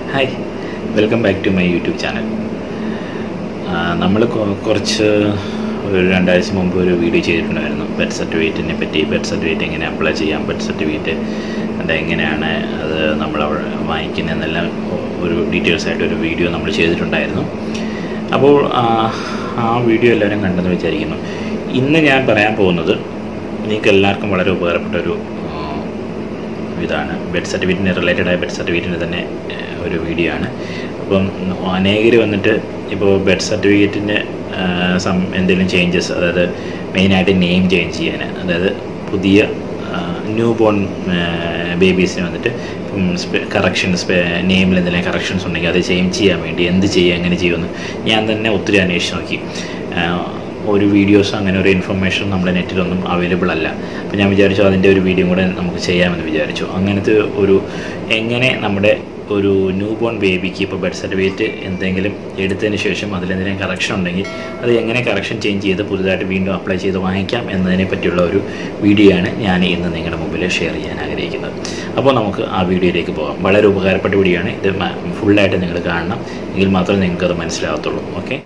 Hi welcome back to my YouTube channel നമ്മൾ കുറച്ച് ഒരു രണ്ടാഴ്ച മുമ്പ് ഒരു വീഡിയോ ചെയ്തിട്ടുണ്ടായിരുന്നു ബെഡ് സർട്ടിഫിക്കറ്റിനെ പറ്റി ബെഡ് സർട്ടിഫിക്കറ്റ് എങ്ങനെ അപ്ലൈ ചെയ്യാം ബെഡ് സർട്ടിഫിക്കറ്റ് അത് എങ്ങനെയാണ് അത് നമ്മൾ അവിടെ വാങ്ങിക്കുന്നതെന്നെല്ലാം ഒരു ഡീറ്റെയിൽസ് ആയിട്ട് ഒരു വീഡിയോ നമ്മൾ ചെയ്തിട്ടുണ്ടായിരുന്നു അപ്പോൾ ആ, ആ വീഡിയോ എല്ലാവരും കണ്ടെന്ന് വിചാരിക്കുന്നു ഇന്ന് ഞാൻ പറയാൻ പോകുന്നത് നിങ്ങൾക്ക് എല്ലാവർക്കും വളരെ ഉപകാരപ്പെട്ട ഒരു ആ, ഇതാണ് ബെഡ് സർട്ടിഫിക്കറ്റിന് റിലേറ്റഡ് ആയ ബെഡ് സർട്ടിഫിക്കറ്റിന് തന്നെ ഏഹ്, ഒരു വീഡിയോ ആണ് അപ്പം അനേകർ വന്നിട്ട് ഇപ്പോൾ ബെഡ് സർട്ടിഫിക്കറ്റിൻ്റെ സം എന്തെങ്കിലും ചേഞ്ചസ് അതായത് മെയിനായിട്ട് നെയിം ചേഞ്ച് ചെയ്യാൻ അതായത് പുതിയ ന്യൂ ബോൺ ബേബീസിന് വന്നിട്ട് കറക്ഷൻ നെയിമിൽ എന്തെങ്കിലും കറക്ഷൻസ് ഉണ്ടെങ്കിൽ അത് ചേഞ്ച് ചെയ്യാൻ വേണ്ടി എന്ത് ചെയ്യുക എങ്ങനെ ചെയ്യുമെന്ന് ഞാൻ തന്നെ ഒത്തിരി അന്വേഷിച്ച് നോക്കി ആഹ്, ഒരു വീഡിയോസ് അങ്ങനെ ഒരു ഇൻഫർമേഷൻ നമ്മുടെ നെറ്റിലൊന്നും അവൈലബിൾ അല്ല അപ്പോൾ ഞാൻ വിചാരിച്ചു അതിൻ്റെ ഒരു വീഡിയോ കൂടെ നമുക്ക് ചെയ്യാമെന്ന് വിചാരിച്ചു അങ്ങനത്തെ ഒരു എങ്ങനെ നമ്മുടെ ഒരു ന്യൂ ബോൺ ബേബിക്ക് ഇപ്പോൾ ബെഡ് സർട്ടിഫിക്കറ്റ് എന്തെങ്കിലും എടുത്തതിന് ശേഷം അതിലെന്തെങ്കിലും കറക്ഷൻ ഉണ്ടെങ്കിൽ അത് എങ്ങനെ കറക്ഷൻ ചേഞ്ച് ചെയ്ത് പുതുതായിട്ട് വീണ്ടും അപ്ലൈ ചെയ്ത് വാങ്ങിക്കാം എന്നതിനെ പറ്റിയുള്ള ഒരു വീഡിയോ ആണ് ഞാൻ ഇന്ന് നിങ്ങളുടെ മുമ്പിൽ ഷെയർ ചെയ്യാൻ ആഗ്രഹിക്കുന്നത് അപ്പോൾ നമുക്ക് ആ വീഡിയോയിലേക്ക് പോകാം വളരെ ഉപകാരപ്പെട്ട വീഡിയോ ആണ് ഇത് മ- ഫുള്ളായിട്ട് നിങ്ങൾ കാണണം എങ്കിൽ മാത്രമേ നിങ്ങൾക്കത് മനസ്സിലാകത്തുള്ളൂ ഓക്കെ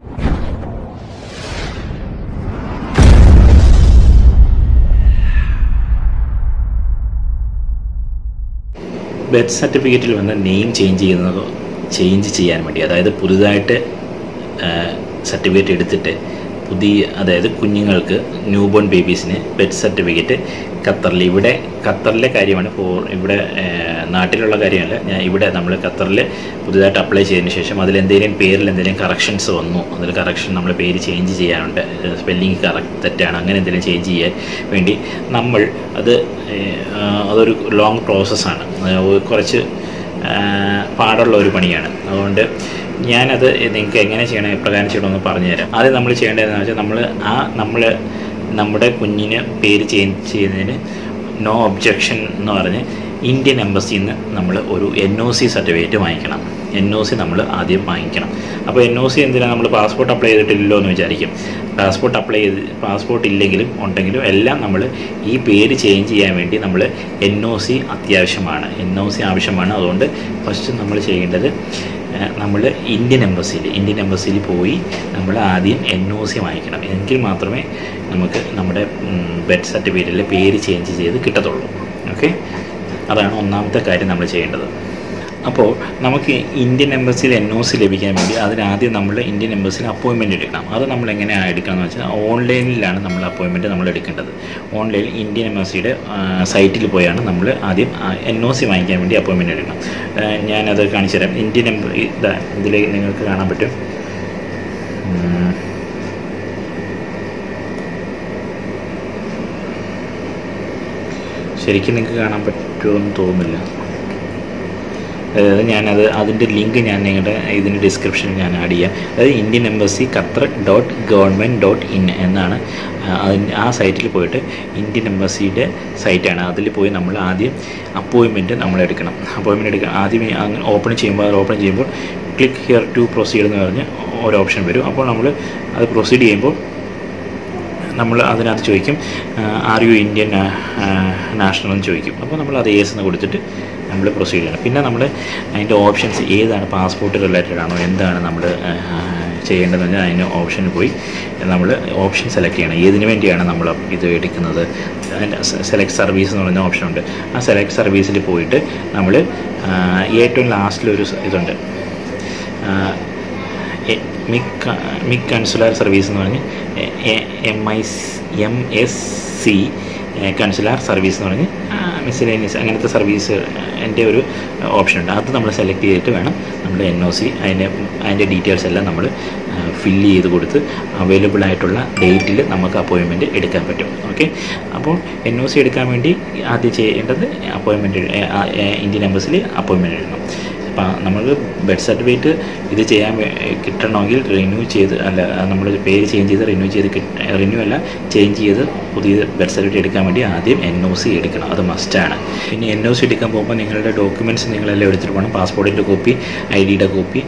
ബെർത്ത് സർട്ടിഫിക്കറ്റിൽ വന്ന നെയിം ചേഞ്ച് ചെയ്യുന്നത് ചേഞ്ച് ചെയ്യാൻ വേണ്ടി അതായത് പുതുതായിട്ട് സർട്ടിഫിക്കറ്റ് എടുത്തിട്ട് പുതിയ അതായത് കുഞ്ഞുങ്ങൾക്ക് ന്യൂ ബോൺ ബേബീസിന് ബെർത്ത് സർട്ടിഫിക്കറ്റ് ഖത്തറിൽ ഇവിടെ ഖത്തറിലെ കാര്യമാണ് ഫോർ ഇവിടെ ആ, നാട്ടിലുള്ള കാര്യമല്ല ഞാൻ ഇവിടെ നമ്മൾ ഖത്തറിൽ പുതുതായിട്ട് അപ്ലൈ ചെയ്തതിന് ശേഷം അതിൽ എന്തെങ്കിലും പേരിൽ എന്തെങ്കിലും കറക്ഷൻസ് വന്നു അതിൽ കറക്ഷൻ നമ്മൾ പേര് ചേഞ്ച് ചെയ്യാനുണ്ട് സ്പെല്ലിംഗ് കറക്റ്റ് തെറ്റാണ് അങ്ങനെ എന്തെങ്കിലും ചേഞ്ച് ചെയ്യാൻ വേണ്ടി നമ്മൾ അത് ആ, അതൊരു ലോങ് പ്രോസസ്സാണ് കുറച്ച് ആ, പാടുള്ള ഒരു പണിയാണ് അതുകൊണ്ട് ഞാനത് നിങ്ങൾക്ക് എങ്ങനെ ചെയ്യണം എപ്രകാരം ചെയ്യണമെന്ന് പറഞ്ഞുതരാം ആദ്യം നമ്മൾ ചെയ്യേണ്ടതെന്ന് വെച്ചാൽ നമ്മൾ ആ നമ്മൾ നമ്മുടെ കുഞ്ഞിന് പേര് ചേഞ്ച് ചെയ്യുന്നതിന് നോ ഒബ്ജെക്ഷൻ എന്ന് പറഞ്ഞ് ഇന്ത്യൻ എംബസിയിൽ നിന്ന് നമ്മൾ ഒരു എൻ ഒ സി സർട്ടിഫിക്കറ്റ് വാങ്ങിക്കണം എൻ ഒ സി നമ്മൾ ആദ്യം വാങ്ങിക്കണം അപ്പോൾ എൻ ഒ സി എന്തിനാണ് നമ്മൾ പാസ്പോർട്ട് അപ്ലൈ ചെയ്തിട്ടില്ലല്ലോ എന്ന് വിചാരിക്കും പാസ്പോർട്ട് അപ്ലൈ ചെയ്ത് പാസ്പോർട്ട് ഇല്ലെങ്കിലും ഉണ്ടെങ്കിലും എല്ലാം നമ്മൾ ഈ പേര് ചേഞ്ച് ചെയ്യാൻ വേണ്ടി നമ്മൾ എൻ ഒ സി അത്യാവശ്യമാണ് എൻ ഒ സി ആവശ്യമാണ് അതുകൊണ്ട് ഫസ്റ്റ് നമ്മൾ ചെയ്യേണ്ടത് നമ്മൾ ഇന്ത്യൻ എംബസിയിൽ ഇന്ത്യൻ എംബസിയിൽ പോയി നമ്മൾ ആദ്യം എൻ ഒ സി വാങ്ങിക്കണം എങ്കിൽ മാത്രമേ നമുക്ക് നമ്മുടെ ബെഡ് സർട്ടിഫിക്കറ്റിൽ പേര് ചേഞ്ച് ചെയ്ത് കിട്ടത്തുള്ളൂ ഓക്കെ അതാണ് ഒന്നാമത്തെ കാര്യം നമ്മൾ ചെയ്യേണ്ടത് അപ്പോൾ നമുക്ക് ഇന്ത്യൻ എംബസിയിൽ എൻ ഒ സി ലഭിക്കാൻ വേണ്ടി അതിനാദ്യം നമ്മൾ ഇന്ത്യൻ എംബസിയിൽ അപ്പോയിൻമെൻറ്റ് എടുക്കണം അത് നമ്മൾ എങ്ങനെയാണ് എടുക്കുകയെന്ന് വെച്ചാൽ ഓൺലൈനിലാണ് നമ്മൾ അപ്പോയിൻമെൻറ്റ് നമ്മൾ എടുക്കേണ്ടത് ഓൺലൈനിൽ ഇന്ത്യൻ എംബസിയുടെ സൈറ്റിൽ പോയാണ് നമ്മൾ ആദ്യം എൻ ഒ സി വാങ്ങിക്കാൻ വേണ്ടി അപ്പോയിൻമെൻറ്റ് എടുക്കണം ആ, ഞാനത് കാണിച്ചു തരാം ഇന്ത്യൻ എംബ ഇതാ ഇതിൽ നിങ്ങൾക്ക് കാണാൻ പറ്റും ഉം. ശരിക്കും നിങ്ങൾക്ക് കാണാൻ പറ്റുമെന്ന് തോന്നുന്നില്ല അതായത് ഞാനത് അതിൻ്റെ ലിങ്ക് ഞാൻ നിങ്ങളുടെ ഇതിൻ്റെ ഡിസ്ക്രിപ്ഷനിൽ ഞാൻ ആഡ് ചെയ്യാം അതായത് Indian embassy Qatar dot government dot in എന്നാണ് അതിന് ആ സൈറ്റിൽ പോയിട്ട് ഇന്ത്യൻ എംബസിയുടെ സൈറ്റാണ് അതിൽ പോയി നമ്മൾ ആദ്യം അപ്പോയിൻമെൻറ്റ് നമ്മൾ എടുക്കണം അപ്പോയിൻമെൻറ്റ് എടുക്കുക ആദ്യം അങ്ങനെ ഓപ്പൺ ചെയ്യുമ്പോൾ അത് ഓപ്പൺ ചെയ്യുമ്പോൾ ക്ലിക്ക് ഹിയർ ടു പ്രൊസീഡ് എന്ന് പറഞ്ഞ് ഒരു ഓപ്ഷൻ വരും അപ്പോൾ നമ്മൾ അത് പ്രൊസീഡ് ചെയ്യുമ്പോൾ നമ്മൾ അതിനകത്ത് ചോദിക്കും ആർ യു ഇന്ത്യൻ നാഷണൽ എന്ന് ചോദിക്കും അപ്പോൾ നമ്മൾ അത് ഏസ് എന്ന് കൊടുത്തിട്ട് നമ്മൾ പ്രൊസീഡ് ചെയ്യണം പിന്നെ നമ്മൾ അതിൻ്റെ ഓപ്ഷൻസ് ഏതാണ് പാസ്പോർട്ട് റിലേറ്റഡ് ആണോ എന്താണ് നമ്മൾ ചെയ്യേണ്ടതെന്ന് വെച്ചാൽ അതിന് ഓപ്ഷന് പോയി നമ്മൾ ഓപ്ഷൻ സെലക്ട് ചെയ്യണം ഏതിനു വേണ്ടിയാണ് നമ്മൾ ഇത് എടുക്കുന്നത് അതിൻ്റെ സെലക്ട് സർവീസ് എന്ന് പറയുന്ന ഓപ്ഷൻ ഉണ്ട് ആ സെലക്ട് സർവീസിൽ പോയിട്ട് നമ്മൾ ഏറ്റവും ലാസ്റ്റിലൊരു സ- ഇതുണ്ട് ആ, എ- മിക് മിക് കൺസുലാർ സർവീസ് എന്ന് പറഞ്ഞ് M I M S C consular service എന്ന് പറഞ്ഞ് മിസ്ലേനിയസ് അങ്ങനത്തെ സർവീസ് എൻ്റെ ഒരു ഓപ്ഷൻ ഉണ്ട് അത് നമ്മൾ സെലക്ട് ചെയ്തിട്ട് വേണം നമ്മൾ എൻ ഒ സി അതിൻ്റെ അതിൻ്റെ ഡീറ്റെയിൽസ് എല്ലാം നമ്മൾ ഫില്ല് ചെയ്ത് കൊടുത്ത് അവൈലബിൾ ആയിട്ടുള്ള ഡേറ്റിൽ നമുക്ക് അപ്പോയിൻമെൻറ്റ് എടുക്കാൻ പറ്റും ഓക്കെ അപ്പോൾ എൻ ഒ സി എടുക്കാൻ വേണ്ടി ആദ്യം ചെയ്യേണ്ടത് അപ്പോയിൻമെൻറ്റ് ഇന്ത്യൻ എംബസിൽ അപ്പോയിൻമെൻറ്റ് എടുക്കണം അപ്പം നമുക്ക് ബെഡ് സർട്ടിഫിക്കറ്റ് ഇത് ചെയ്യാൻ വേ- കിട്ടണമെങ്കിൽ റിന്യൂ ചെയ്ത് അല്ല നമ്മൾ പേര് ചേഞ്ച് ചെയ്ത് റിന്യൂ ചെയ്ത് റിന്യൂ അല്ല ചേഞ്ച് ചെയ്ത് പുതിയ ബർത്ത് സർട്ടിഫിക്കറ്റ് എടുക്കാൻ വേണ്ടി ആദ്യം എൻ ഒ സി എടുക്കണം അത് മസ്റ്റാണ് പിന്നെ എൻ ഒ സി എടുക്കാൻ പോകുമ്പോൾ നിങ്ങളുടെ ഡോക്യുമെൻറ്റ്സ് നിങ്ങളെല്ലാം എടുത്തിട്ട് പോകണം പാസ്പോർട്ടിൻ്റെ കോപ്പി ഐ ഡിയുടെ കോപ്പി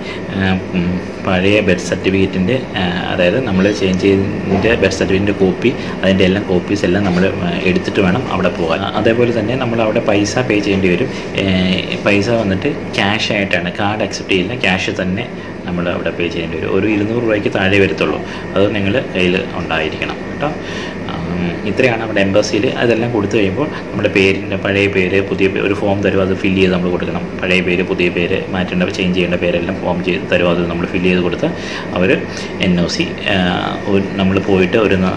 പഴയ ബർത്ത് സർട്ടിഫിക്കറ്റിൻ്റെ അതായത് നമ്മൾ ചേഞ്ച് ചെയ്തതിൻ്റെ ബർത്ത് സർട്ടിഫിക്കറ്റിൻ്റെ കോപ്പി അതിൻ്റെ എല്ലാം കോപ്പീസ് എല്ലാം നമ്മൾ എടുത്തിട്ട് വേണം അവിടെ പോകാൻ അതേപോലെ തന്നെ നമ്മൾ അവിടെ പൈസ പേ ചെയ്യേണ്ടി വരും ഏഹ് പൈസ വന്നിട്ട് ക്യാഷ് ആയിട്ടാണ് കാർഡ് അക്സെപ്റ്റ് ചെയ്യില്ല ക്യാഷ് തന്നെ നമ്മൾ അവിടെ പേ ചെയ്യേണ്ടി വരും ഒരു ഇരുന്നൂറ് രൂപയ്ക്ക് താഴെ വരത്തുള്ളൂ അത് നിങ്ങൾ കയ്യിൽ ഉണ്ടായിരിക്കണം കേട്ടോ ഉം, ഇത്രയാണ് നമ്മുടെ എംബസിയിൽ അതെല്ലാം കൊടുത്തു കഴിയുമ്പോൾ നമ്മുടെ പേരിൻ്റെ പഴയ പേര് പുതിയ പേ- ഒരു ഫോം തരും അത് ഫില്ല് ചെയ്ത് നമ്മൾ കൊടുക്കണം പഴയ പേര് പുതിയ പേര് മാറ്റേണ്ട ചേഞ്ച് ചെയ്യേണ്ട പേരെല്ലാം ഫോം ചെയ്ത് തരും അത് നമ്മൾ ഫില്ല് ചെയ്ത് കൊടുത്ത് അവർ എൻ ഒ സി നമ്മൾ പോയിട്ട് ഒരു നാ-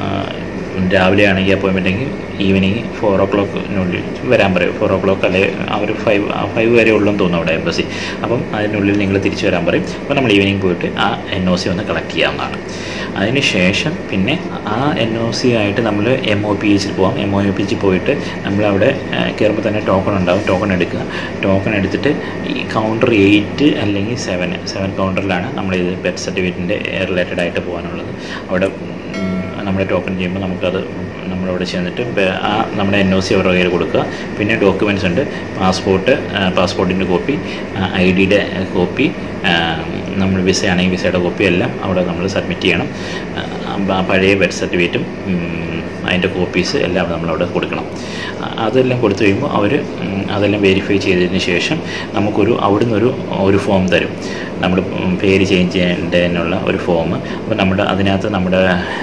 രാവിലെ ആണെങ്കിൽ അപ്പോയിൻമെൻ്റ് എങ്കിൽ ഈവനിങ് ഫോർ ഓ ക്ലോക്കിനുള്ളിൽ വരാൻ പറയും ഫോർ ഓ ക്ലോക്ക് അല്ലെങ്കിൽ ആ ഒരു ഫൈവ് ഫൈവ് വരെ ഉള്ളെന്ന് തോന്നുന്നു അവിടെ എംബസി അപ്പം അതിനുള്ളിൽ നിങ്ങൾ തിരിച്ചു വരാൻ പറയും അപ്പോൾ നമ്മൾ ഈവനിങ് പോയിട്ട് ആ എൻ ഒ സി ഒന്ന് കളക്ട് ചെയ്യാവുന്നതാണ് അതിന് ശേഷം പിന്നെ ആ എൻ ഒ സി ആയിട്ട് നമ്മൾ എം ഒ പി എച്ചിൽ പോകാം എം ഒ പി എച്ചിൽ പോയിട്ട് നമ്മളവിടെ കയറുമ്പോൾ തന്നെ ടോക്കൺ ഉണ്ടാവും ടോക്കൺ എടുക്കുക ടോക്കൺ എടുത്തിട്ട് ഈ കൗണ്ടർ എയ്റ്റ് അല്ലെങ്കിൽ സെവൻ സെവൻ കൗണ്ടറിലാണ് നമ്മൾ ഇത് ബർത്ത് സർട്ടിഫിക്കറ്റിൻ്റെ റിലേറ്റഡ് ആയിട്ട് പോകാനുള്ളത് അവിടെ ഉം, നമ്മുടെ ടോക്കൺ ചെയ്യുമ്പോൾ നമുക്കത് നമ്മളവിടെ ചെന്നിട്ട് ബെ- ആ നമ്മുടെ എൻ ഒ സി അവരുടെ കയ്യിൽ കൊടുക്കുക പിന്നെ ഡോക്യുമെൻറ്റ്സ് ഉണ്ട് പാസ്പോർട്ട് പാസ്പോർട്ടിൻ്റെ കോപ്പി ഐ ഡിയുടെ കോപ്പി നമ്മൾ വിസ ആണെങ്കിൽ വിസയുടെ കോപ്പി എല്ലാം അവിടെ നമ്മൾ സബ്മിറ്റ് ചെയ്യണം ആ, പഴയ ബർത്ത് സർട്ടിഫിക്കറ്റും അതിൻ്റെ കോപ്പീസ് എല്ലാം നമ്മളവിടെ കൊടുക്കണം ആ, അതെല്ലാം കൊടുത്തു കഴിയുമ്പോൾ അവർ അതെല്ലാം വെരിഫൈ ചെയ്തതിന് ശേഷം നമുക്കൊരു അവിടുന്ന് ഒരു ഒരു ഫോം തരും നമ്മൾ പേര് ചേഞ്ച് ചെയ്യേണ്ടതിനുള്ള ഒരു ഫോം അപ്പോൾ നമ്മുടെ അതിനകത്ത് നമ്മുടെ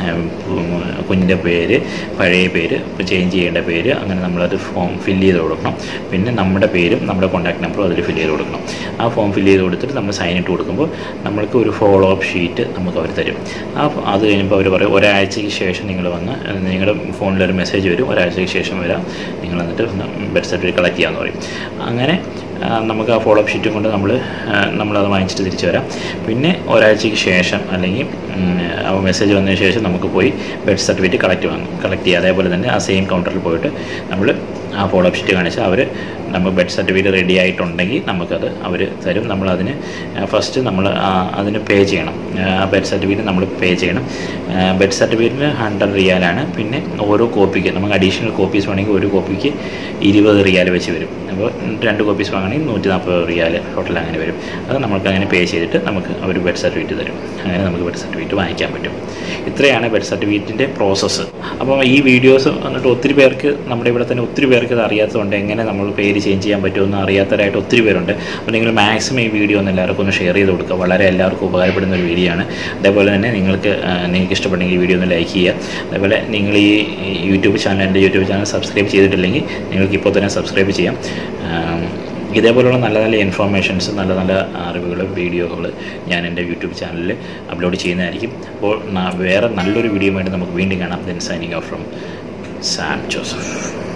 ഉം, കുഞ്ഞിൻ്റെ പേര് പഴയ പേര് ഇപ്പോൾ ചേഞ്ച് ചെയ്യേണ്ട പേര് അങ്ങനെ നമ്മളത് ഫോം ഫില്ല് ചെയ്ത് കൊടുക്കണം പിന്നെ നമ്മുടെ പേരും നമ്മുടെ കോൺടാക്ട് നമ്പറും അതിൽ ഫില്ല് ചെയ്ത് കൊടുക്കണം ആ ഫോം ഫില്ല് ചെയ്ത് കൊടുത്തിട്ട് നമ്മൾ സൈൻ ഇട്ട് കൊടുക്കുമ്പോൾ നമ്മൾക്ക് ഒരു ഫോളോ അപ്പ് ഷീറ്റ് നമുക്ക് അവർ തരും ആ ഫ- അത് കഴിയുമ്പോൾ അവർ പറയും ഒരാഴ്ചയ്ക്ക് ശേഷം നിങ്ങൾ വന്ന് നിങ്ങളുടെ ഫോണിലൊരു മെസ്സേജ് വരും ഒരാഴ്ചയ്ക്ക് ശേഷം വരാം നിങ്ങൾ എന്നിട്ട് ബർത്ത് സർട്ടിഫിക്കറ്റ് കളക്ട് ചെയ്യാമെന്ന് പറയും അങ്ങനെ ആ, നമുക്ക് ആ ഫോളോ അപ്പ് ഷീറ്റും കൊണ്ട് നമ്മൾ നമ്മളത് വാങ്ങിച്ചിട്ട് തിരിച്ചു വരാം പിന്നെ ഒരാഴ്ചയ്ക്ക് ശേഷം അല്ലെങ്കിൽ ഉം, ആ മെസ്സേജ് വന്നതിന് ശേഷം നമുക്ക് പോയി ബർത്ത് സർട്ടിഫിക്കറ്റ് കളക്ട് വാങ്ങും കളക്ട് ചെയ്യുക അതേപോലെ തന്നെ ആ സെയിം കൗണ്ടറിൽ പോയിട്ട് നമ്മൾ ആ ഫോളോ അപ്പ് ഷീറ്റ് കാണിച്ചാൽ അവർ നമ്മൾ ബർത്ത് സർട്ടിഫിക്കറ്റ് റെഡി ആയിട്ടുണ്ടെങ്കിൽ നമുക്കത് അവർ തരും നമ്മളതിന് ഫസ്റ്റ് നമ്മൾ അതിന് പേ ചെയ്യണം ആ ബർത്ത് സർട്ടിഫിക്കറ്റ് നമ്മൾ പേ ചെയ്യണം ബർത്ത് സർട്ടിഫിക്കറ്റിന് ഹൺഡ്രഡ് റിയാലാണ് പിന്നെ ഓരോ കോപ്പിക്ക് നമുക്ക് അഡീഷണൽ കോപ്പീസ് വേണമെങ്കിൽ ഒരു കോപ്പിക്ക് ഇരുപത് റിയാൽ വെച്ച് വരും അപ്പോൾ രണ്ട് കോപ്പീസ് വാങ്ങണമെങ്കിൽ നൂറ്റി നാൽപ്പത് റിയാൽ ടോട്ടൽ അങ്ങനെ വരും അത് നമുക്ക് അങ്ങനെ പേ ചെയ്തിട്ട് നമുക്ക് അവർ ബർത്ത് സർട്ടിഫിക്കറ്റ് തരും അങ്ങനെ നമുക്ക് ബർത്ത് സർട്ടിഫിക്കറ്റ് വാങ്ങിക്കാൻ പറ്റും ഇത്രയാണ് ബർത്ത് സർട്ടിഫിക്കറ്റിൻ്റെ പ്രോസസ്സ് അപ്പോൾ ഈ വീഡിയോസ് വന്നിട്ട് ഒത്തിരി പേർക്ക് നമ്മുടെ ഇവിടെ തന്നെ ഒത്തിരി പേർക്ക് ഇത് അറിയാത്തതുകൊണ്ട് എങ്ങനെ നമ്മൾ പേര് ചേഞ്ച് ചെയ്യാൻ പറ്റുമെന്ന് അറിയാത്തവരായിട്ട് ഒത്തിരി പേരുണ്ട് അപ്പോൾ നിങ്ങൾ മാക്സിമം ഈ വീഡിയോ ഒന്ന് എല്ലാവർക്കും ഒന്ന് ഷെയർ ചെയ്ത് കൊടുക്കുക വളരെ എല്ലാവർക്കും ഉപകാരപ്പെടുന്ന ഒരു വീഡിയോ ആണ് അതേപോലെ തന്നെ നിങ്ങൾക്ക് ആ, നിങ്ങൾക്ക് ഇഷ്ടപ്പെട്ടെങ്കിൽ ഈ വീഡിയോ ഒന്ന് ലൈക്ക് ചെയ്യുക അതേപോലെ നിങ്ങൾ ഈ യൂട്യൂബ് ചാനൽ എൻ്റെ യൂട്യൂബ് ചാനൽ സബ്സ്ക്രൈബ് ചെയ്തിട്ടില്ലെങ്കിൽ നിങ്ങൾക്ക് ഇപ്പോൾ തന്നെ സബ്സ്ക്രൈബ് ചെയ്യാം ആം, ഇതേപോലുള്ള നല്ല നല്ല ഇൻഫർമേഷൻസ് നല്ല നല്ല അറിവുകൾ വീഡിയോകൾ ഞാൻ എൻ്റെ യൂട്യൂബ് ചാനലിൽ അപ്ലോഡ് ചെയ്യുന്നതായിരിക്കും അപ്പോൾ ന- വേറെ നല്ലൊരു വീഡിയോ ആയിട്ട് നമുക്ക് വീണ്ടും കാണാം then signing off from Sam Joseph